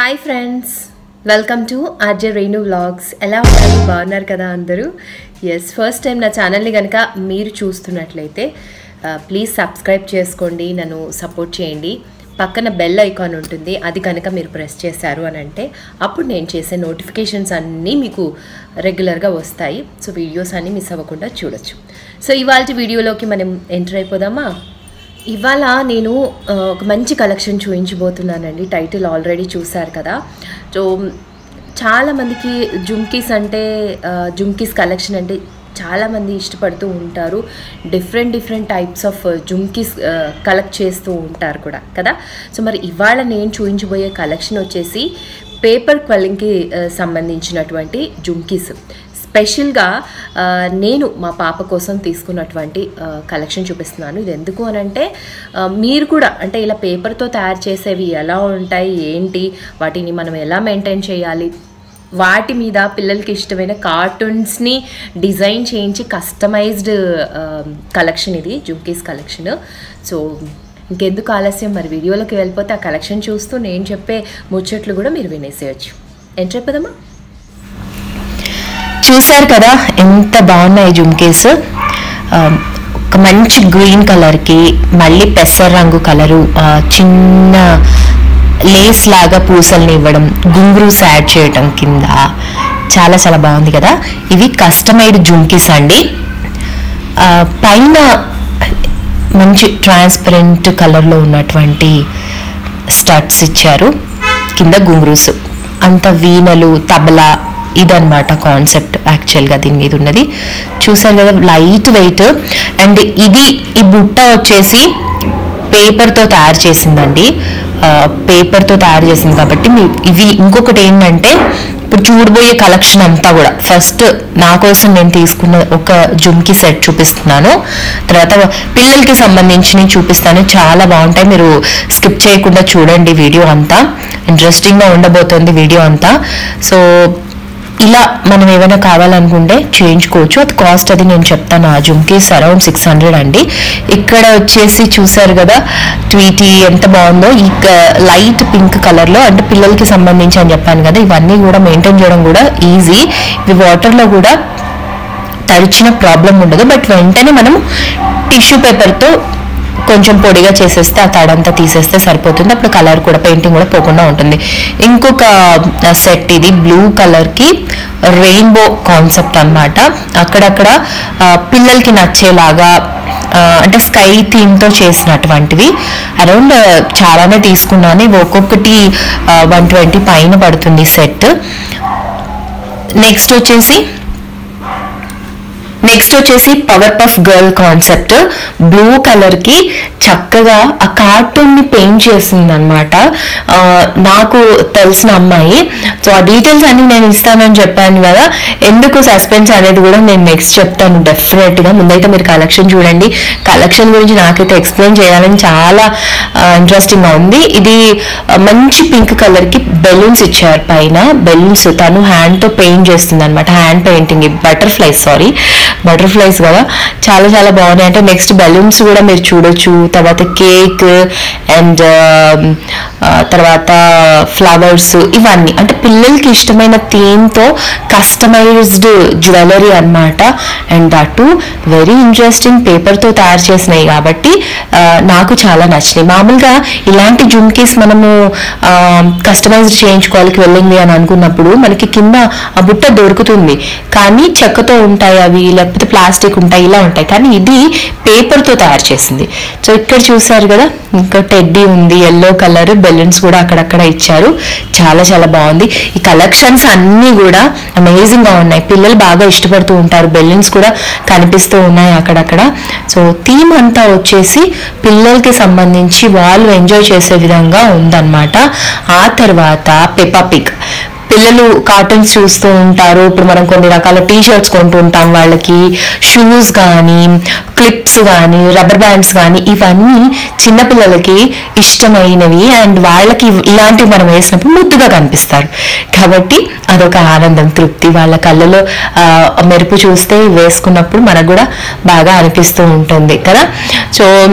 hi friends welcome to RJ Renu vlogs ఎలా ఉన్నారు బాగున్నారు కదా అందరూ ఎస్ ఫస్ట్ టైం నా ఛానల్ని కనుక మీరు చూస్తున్నట్లయితే ప్లీజ్ సబ్స్క్రైబ్ చేసుకోండి నన్ను సపోర్ట్ చేయండి పక్కన బెల్ ఐకాన్ ఉంటుంది అది కనుక మీరు ప్రెస్ చేశారు అని అంటే అప్పుడు నేను చేసే నోటిఫికేషన్స్ అన్నీ మీకు రెగ్యులర్గా వస్తాయి సో వీడియోస్ అన్నీ మిస్ అవ్వకుండా చూడొచ్చు సో ఇవాళ వీడియోలోకి మనం ఎంటర్ అయిపోదామా ఇవాళ నేను ఆ, ఒక మంచి కలెక్షన్ చూపించబోతున్నానండి టైటిల్ ఆల్రెడీ చూశారు కదా సో చాలామందికి జుమ్కీస్ అంటే ఆ, జుమ్కీస్ కలెక్షన్ అంటే చాలామంది ఇష్టపడుతూ ఉంటారు different different types of jhumkis collect చేస్తూ ఉంటారు కూడా కదా సో మరి ఇవాళ నేను చూపించబోయే కలెక్షన్ వచ్చేసి పేపర్ క్వెల్లింగ్కి సంబంధించినటువంటి జుమ్కీస్ స్పెషల్గా ఆ, నేను మా పాప కోసం తీసుకున్నటువంటి ఆ, కలెక్షన్ చూపిస్తున్నాను ఇది ఎందుకు అని అంటే ఆ, మీరు కూడా అంటే ఇలా పేపర్తో తయారు చేసేవి ఎలా ఉంటాయి ఏంటి వాటిని మనం ఎలా మెయింటైన్ చేయాలి వాటి మీద పిల్లలకి ఇష్టమైన కార్టూన్స్ని డిజైన్ చేయించి కస్టమైజ్డ్ కలెక్షన్ ఇది జుంకీస్ కలెక్షన్ సో ఇంకెందుకు ఆలస్యం మరి వీడియోలోకి వెళ్ళిపోతే ఆ కలెక్షన్ చూస్తూ నేను చెప్పే ముచ్చట్లు కూడా మీరు వినేసేయచ్చు ఏం చెప్పదమ్మా చూశారు కదా ఎంత బాగున్నాయి జుమ్కేస్ ఆ, ఒక మంచి గ్రీన్ కలర్కి మళ్ళీ పెసర రంగు కలరు ఆ, చిన్న లేస్ లాగా పూసల్ని ఇవ్వడం గుంగ్రూస్ యాడ్ చేయడం కింద చాలా చాలా బాగుంది కదా ఇవి కస్టమైడ్ జుమ్కీస్ అండి ఆ, పైన మంచి ట్రాన్స్పరెంట్ కలర్లో ఉన్నటువంటి స్టడ్స్ ఇచ్చారు కింద గుంగ్రూస్ అంత వీణలు తబలా ఇదన్నమాట కాన్సెప్ట్ యాక్చువల్గా దీని మీద ఉన్నది చూసారు కదా లైట్ వెయిట్ అండ్ ఇది ఈ బుట్ట వచ్చేసి పేపర్తో తయారు చేసిందండి పేపర్తో తయారు చేసింది కాబట్టి మీ ఇవి ఇంకొకటి ఏంటంటే ఇప్పుడు చూడబోయే కలెక్షన్ అంతా కూడా ఫస్ట్ నా కోసం నేను తీసుకున్న ఒక జుమ్కి సెట్ చూపిస్తున్నాను తర్వాత పిల్లలకి సంబంధించినవి చూపిస్తాను చాలా బాగుంటాయి మీరు స్కిప్ చేయకుండా చూడండి వీడియో అంతా ఇంట్రెస్టింగ్గా ఉండబోతుంది వీడియో అంతా సో ఇలా మనం ఏమైనా కావాలనుకుంటే చేయించుకోవచ్చు అది కాస్ట్ అది నేను చెప్తాను ఆ జుమ్కీస్ అరౌండ్ సిక్స్ హండ్రెడ్ అండి ఇక్కడ వచ్చేసి చూసారు కదా ట్వీటీ ఎంత బాగుందో ఈ లైట్ పింక్ కలర్లో అంటే పిల్లలకి సంబంధించి అని చెప్పాను కదా ఇవన్నీ కూడా మెయింటైన్ చేయడం కూడా ఈజీ ఇవి వాటర్లో కూడా తడిచిన ప్రాబ్లం ఉండదు బట్ వెంటనే మనం టిష్యూ పేపర్తో కొంచెం పొడిగా చేసేస్తే ఆ తడంతా తీసేస్తే సరిపోతుంది అప్పుడు కలర్ కూడా పెయింటింగ్ కూడా పోకుండా ఉంటుంది ఇంకొక సెట్ ఇది బ్లూ కలర్కి రెయిన్బో కాన్సెప్ట్ అన్నమాట అక్కడక్కడ ఆ, పిల్లలకి నచ్చేలాగా ఆ, అంటే స్కై థీమ్తో చేసినటువంటివి అరౌండ్ చాలానే తీసుకున్నాను ఇవి ఒక్కొక్కటి వన్ ట్వంటీ పైన పడుతుంది సెట్ నెక్స్ట్ వచ్చేసి నెక్స్ట్ వచ్చేసి power puff girl concept blue colour కి చక్కగా ఆ కార్టూన్ ని పెయింట్ చేసింది అనమాట నాకు తెలిసిన అమ్మాయి సో ఆ డీటెయిల్స్ అన్ని నేను ఇస్తానని చెప్పాను కదా ఎందుకు సస్పెన్స్ అనేది కూడా నేను నెక్స్ట్ చెప్తాను డెఫినెట్ గా ముందైతే మీరు కలెక్షన్ చూడండి కలెక్షన్ గురించి నాకైతే ఎక్స్ప్లెయిన్ చేయాలని చాలా ఇంట్రెస్టింగ్ గా ఉంది ఇది ఆ, మంచి పింక్ కలర్ కి బెలూన్స్ ఇచ్చారు పైన బెలూన్స్ తను హ్యాండ్ తో పెయింట్ చేస్తుంది అనమాట hand painting butterflies sorry butterflies కదా చాలా చాలా బాగున్నాయి అంటే నెక్స్ట్ బెలూన్స్ కూడా మీరు చూడొచ్చు తర్వాత కేక్ అండ్ తర్వాత ఫ్లవర్స్ ఇవన్నీ అంటే పిల్లలకి ఇష్టమైన థీమ్తో కస్టమైజ్డ్ జ్యువెలరీ అన్నమాట అండ్ అటు వెరీ ఇంట్రెస్టింగ్ పేపర్తో తయారు చేసినాయి కాబట్టి ఆ, నాకు చాలా నచ్చినాయి మామూలుగా ఇలాంటి జుమ్కీస్ మనము కస్టమైజ్డ్ చేయించుకోవాలి వెళ్ళింది అని అనుకున్నప్పుడు మనకి కింద ఆ బుట్ట దొరుకుతుంది కానీ చెక్కతో ఉంటాయి అవి లేకపోతే ప్లాస్టిక్ ఉంటాయి ఇలా ఉంటాయి కానీ ఇది పేపర్తో తయారు చేసింది సో ఇక్కడ చూసారు కదా ఇంకా టెడ్డీ ఉంది ఎల్లో కలర్ బెలూన్స్ కూడా అక్కడక్కడ ఇచ్చారు చాలా చాలా బాగుంది ఈ కలెక్షన్స్ అన్నీ కూడా అమేజింగ్ గా ఉన్నాయి పిల్లలు బాగా ఇష్టపడుతూ ఉంటారు బెలూన్స్ కూడా కనిపిస్తూ ఉన్నాయి అక్కడక్కడ సో థీమ్ అంతా వచ్చేసి పిల్లలకి సంబంధించి వాళ్ళు ఎంజాయ్ చేసే విధంగా ఉందన్నమాట ఆ తర్వాత పెప్పా పిక్ పిల్లలు కార్టూన్స్ చూస్తూ ఉంటారు ఇప్పుడు మనం కొన్ని రకాల టీ షర్ట్స్ కొంటూ ఉంటాం వాళ్ళకి షూస్ కానీ క్లిప్స్ కానీ రబ్బర్ బ్యాండ్స్ కానీ ఇవన్నీ చిన్నపిల్లలకి ఇష్టమైనవి అండ్ వాళ్ళకి ఇలాంటివి మనం వేసినప్పుడు ముద్దుగా కనిపిస్తారు కాబట్టి అదొక ఆనందం తృప్తి వాళ్ళ కళ్ళలో ఆ, మెరుపు చూస్తే వేసుకున్నప్పుడు మనకు కూడా బాగా అనిపిస్తూ ఉంటుంది కదా సో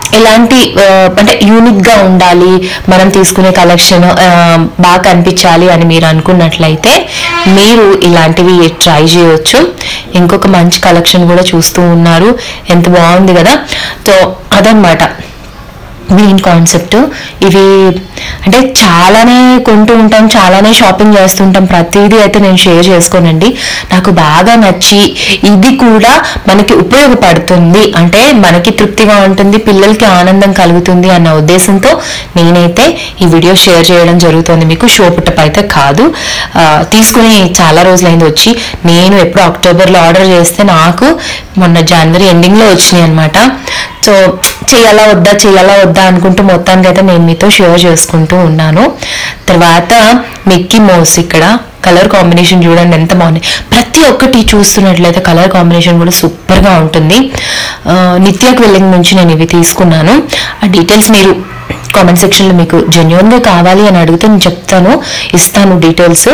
ఎలాంటి ఆ, అంటే యూనిక్గా ఉండాలి మనం తీసుకునే కలెక్షన్ బాగా కనిపించాలి అని మీరు అనుకున్నట్లయితే మీరు ఇలాంటివి ట్రై చేయొచ్చు ఇంకొక మంచి కలెక్షన్ కూడా చూస్తూ ఉన్నారు ఎంత బాగుంది కదా సో అదనమాట మెయిన్ కాన్సెప్ట్ ఇవి అంటే చాలానే కొంటూ ఉంటాం చాలానే షాపింగ్ చేస్తుంటాం ప్రతిదీ అయితే నేను షేర్ చేసుకోనండి నాకు బాగా నచ్చి ఇది కూడా మనకి ఉపయోగపడుతుంది అంటే మనకి తృప్తిగా ఉంటుంది పిల్లలకి ఆనందం కలుగుతుంది అన్న ఉద్దేశంతో నేనైతే ఈ వీడియో షేర్ చేయడం జరుగుతుంది మీకు షో పుట్టప్ అయితే కాదు ఆ, తీసుకుని చాలా రోజులైంది వచ్చి నేను ఎప్పుడు అక్టోబర్లో ఆర్డర్ చేస్తే నాకు మొన్న జనవరి ఎండింగ్లో వచ్చినాయి అనమాట సో చేయాలా వద్దా చేయాలా వద్దా అనుకుంటూ మొత్తానికి అయితే నేను మీతో షేర్ చేసుకుంటూ ఉన్నాను తర్వాత మిక్కీ మౌస్ ఇక్కడ కలర్ కాంబినేషన్ చూడండి ఎంత బాగుంది ప్రతి ఒక్కటి చూస్తున్నట్లయితే కలర్ కాంబినేషన్ కూడా సూపర్గా ఉంటుంది ఆ, నిత్యకు వెళ్ళిన నుంచి నేను ఇవి తీసుకున్నాను ఆ డీటెయిల్స్ మీరు కామెంట్ సెక్షన్లో మీకు జెన్యున్గా కావాలి అని అడిగితే నేను చెప్తాను ఇస్తాను డీటెయిల్స్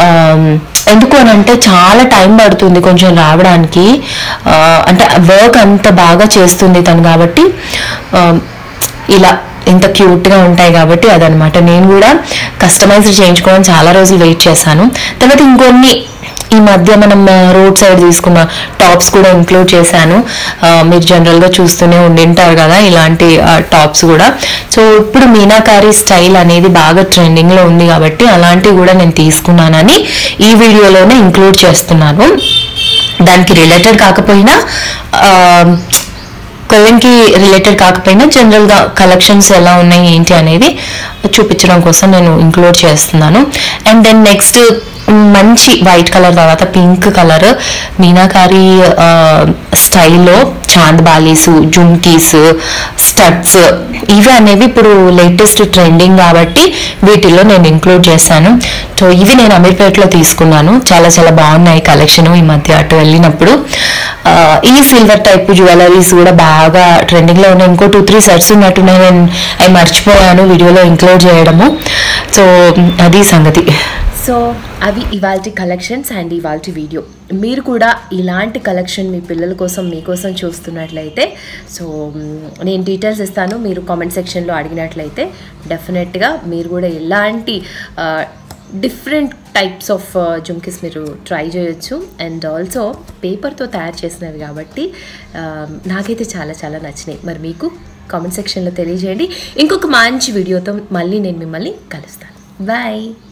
ఎందుకు అని అంటే చాలా టైం పడుతుంది కొంచెం రావడానికి ఆ, అంటే వర్క్ అంత బాగా చేస్తుంది తను కాబట్టి ఆ, ఇలా ఇంత క్యూట్గా ఉంటాయి కాబట్టి అదనమాట నేను కూడా కస్టమైజ్ చేయించుకోవడం చాలా రోజులు వెయిట్ చేశాను తర్వాత ఇంకొన్ని ఈ మధ్య మనం రోడ్ సైడ్ తీసుకున్న టాప్స్ కూడా ఇంక్లూడ్ చేశాను ఆ, మీరు జనరల్గా చూస్తూనే ఉండింటారు కదా ఇలాంటి టాప్స్ కూడా సో ఇప్పుడు మీనాకారి స్టైల్ అనేది బాగా ట్రెండింగ్లో ఉంది కాబట్టి అలాంటివి కూడా నేను తీసుకున్నానని ఈ వీడియోలోనే ఇంక్లూడ్ చేస్తున్నాను దానికి రిలేటెడ్ కాకపోయినా ఆ, కోవిన్కి రిలేటెడ్ కాకపోయినా జనరల్గా కలెక్షన్స్ ఎలా ఉన్నాయి ఏంటి అనేది చూపించడం కోసం నేను ఇంక్లూడ్ చేస్తున్నాను అండ్ దెన్ నెక్స్ట్ మంచి వైట్ కలర్ తర్వాత పింక్ కలర్ మీనాకారి స్టైల్లో చాంద్ బాలీస్ జుమ్కీస్ స్టడ్స్ ఇవి అనేవి ఇప్పుడు లేటెస్ట్ ట్రెండింగ్ కాబట్టి వీటిల్లో నేను ఇంక్లూడ్ చేశాను సో ఇవి నేను అమీర్పేటలో తీసుకున్నాను చాలా చాలా బాగున్నాయి కలెక్షన్ ఈ మధ్య అటు వెళ్ళినప్పుడు ఆ, ఈ సిల్వర్ టైప్ జ్యువెలరీస్ కూడా బాగా ట్రెండింగ్లో ఉన్నాయి ఇంకో టూ త్రీ సెట్స్ ఉన్నట్టున్నాయి నేను అవి మర్చిపోయాను వీడియోలో ఇంక్లూడ్ చేయడము సో అది సంగతి సో అవి ఇవాల్టి కలెక్షన్స్ అండ్ ఇవాల్టి వీడియో మీరు కూడా ఇలాంటి కలెక్షన్ మీ పిల్లల కోసం మీకోసం చూస్తున్నట్లయితే సో మ్, నేను డీటెయిల్స్ ఇస్తాను మీరు కామెంట్ సెక్షన్లో అడిగినట్లయితే డెఫినెట్గా మీరు కూడా ఎలాంటి డిఫరెంట్ టైప్స్ ఆఫ్ జుమ్కిస్ మీరు ట్రై చేయొచ్చు అండ్ ఆల్సో పేపర్తో తయారు చేసినవి కాబట్టి ఆ, నాకైతే చాలా చాలా నచ్చినాయి మరి మీకు కామెంట్ సెక్షన్లో తెలియజేయండి ఇంకొక మంచి వీడియోతో మళ్ళీ నేను మిమ్మల్ని కలుస్తాను బాయ్